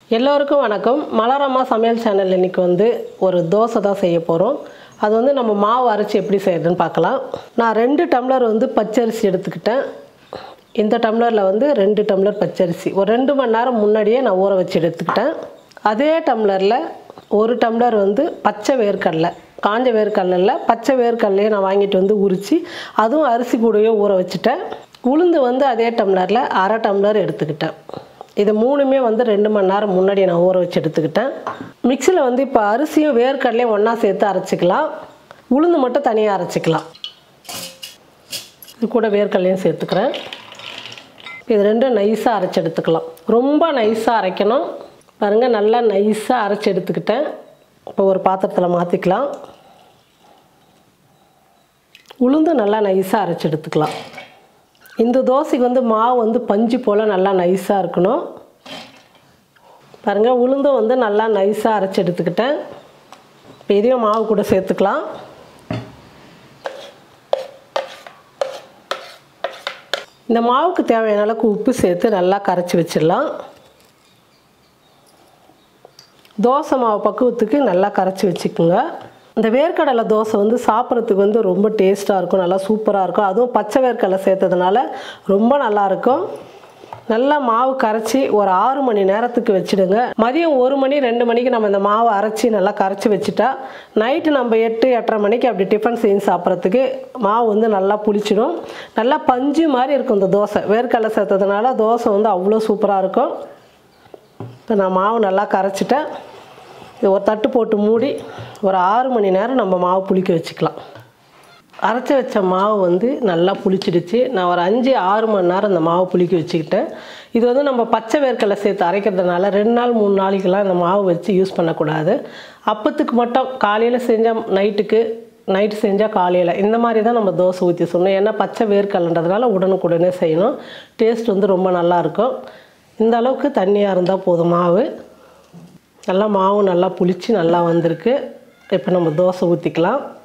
எல்லோருக்கும் வணக்கம் மலரம்மா சமையல் சேனல் இன்னைக்கு வந்து ஒரு தோசை தான் செய்ய போகிறோம் அது வந்து நம்ம மாவு அரைச்சி எப்படி செய்யறதுன்னு பார்க்கலாம் நான் ரெண்டு டம்ளர் வந்து பச்சரிசி எடுத்துக்கிட்டேன் இந்த டம்ளரில் வந்து ரெண்டு டம்ளர் பச்சரிசி ஒரு ரெண்டு மணி நேரம் முன்னாடியே நான் ஊற வச்சு எடுத்துக்கிட்டேன் அதே டம்ளரில் ஒரு டம்ளர் வந்து பச்சை வேர்க்கடலை காஞ்ச வேர்க்கடலையில் பச்சை வேர்க்கடலையை நான் வாங்கிட்டு வந்து உரித்து அதுவும் அரிசி கூடயே ஊற வச்சுட்டேன் உளுந்து வந்து அதே டம்ளரில் அரை டம்ளர் எடுத்துக்கிட்டேன் இது மூணுமே வந்து ரெண்டு மணி நேரம் முன்னாடி நான் ஊற வச்சு எடுத்துக்கிட்டேன் மிக்சியில் வந்து இப்போ அரிசியும் வேர்க்கடலையும் ஒன்றா சேர்த்து அரைச்சிக்கலாம் உளுந்து மட்டும் தனியாக அரைச்சிக்கலாம் இது கூட வேர்க்கடலையும் சேர்த்துக்கிறேன் இது ரெண்டும் நைஸாக அரைச்சி எடுத்துக்கலாம் ரொம்ப நைஸாக அரைக்கணும் பாருங்கள் நல்லா நைஸாக அரைச்சி எடுத்துக்கிட்டேன் இப்போ ஒரு பாத்திரத்தில் மாற்றிக்கலாம் உளுந்து நல்லா நைஸாக அரைச்சி எடுத்துக்கலாம் இந்த தோசைக்கு வந்து மாவு வந்து பஞ்சு போல் நல்லா நைஸாக இருக்கணும் பாருங்கள் உளுந்தும் வந்து நல்லா நைஸாக அரைச்சி எடுத்துக்கிட்டேன் இப்போ இதையும் மாவு கூட சேர்த்துக்கலாம் இந்த மாவுக்கு தேவையான அளவுக்கு உப்பு சேர்த்து நல்லா கரைச்சி வச்சிடலாம் தோசை மாவு பக்குவத்துக்கு நல்லா கரைச்சி வச்சுக்கோங்க இந்த வேர்க்கடலை தோசை வந்து சாப்பிட்றதுக்கு வந்து ரொம்ப டேஸ்ட்டாக இருக்கும் நல்லா சூப்பராக இருக்கும் அதுவும் பச்சை வேர்க்கடலை சேர்த்ததுனால ரொம்ப நல்லாயிருக்கும் நல்லா மாவு கரைச்சி ஒரு ஆறு மணி நேரத்துக்கு வச்சுடுங்க மதியம் ஒரு மணி ரெண்டு மணிக்கு நம்ம இந்த மாவை அரைச்சி நல்லா கரைச்சி வச்சுட்டா நைட்டு நம்ம எட்டு எட்டரை மணிக்கு அப்படி டிஃபன் செஞ்சு சாப்பிட்றதுக்கு மாவு வந்து நல்லா புளிச்சிடும் நல்லா பஞ்சு மாதிரி இருக்கும் இந்த தோசை வேர்க்கடலை சேர்த்ததுனால தோசை வந்து அவ்வளோ சூப்பராக இருக்கும் இப்போ நான் மாவு நல்லா கரைச்சிட்டேன் இது ஒரு தட்டு போட்டு மூடி ஒரு ஆறு மணி நேரம் நம்ம மாவு புளிக்க வச்சுக்கலாம் அரைச்சி வச்ச மாவு வந்து நல்லா புளிச்சிடுச்சு நான் ஒரு அஞ்சு ஆறு மணி நேரம் இந்த மாவு புளிக்க வச்சுக்கிட்டேன் இது வந்து நம்ம பச்சை வேர்க்கடலை சேர்த்து அரைக்கிறதுனால ரெண்டு நாள் மூணு நாளைக்கெல்லாம் இந்த மாவு வச்சு யூஸ் பண்ணக்கூடாது அப்பத்துக்கு மட்டும் காலையில் செஞ்சால் நைட்டுக்கு நைட்டு செஞ்சால் காலையில் இந்த மாதிரி தான் நம்ம தோசை ஊற்றி சொல்லணும் ஏன்னா பச்சை வேர்க்கடலைன்றதுனால உடனுக்குடனே செய்யணும் டேஸ்ட் வந்து ரொம்ப நல்லாயிருக்கும் இந்த அளவுக்கு தண்ணியாக இருந்தால் போதும் மாவு நல்லா மாவு நல்லா புளிச்சு நல்லா வந்திருக்கு இப்போ நம்ம தோசை ஊற்றிக்கலாம்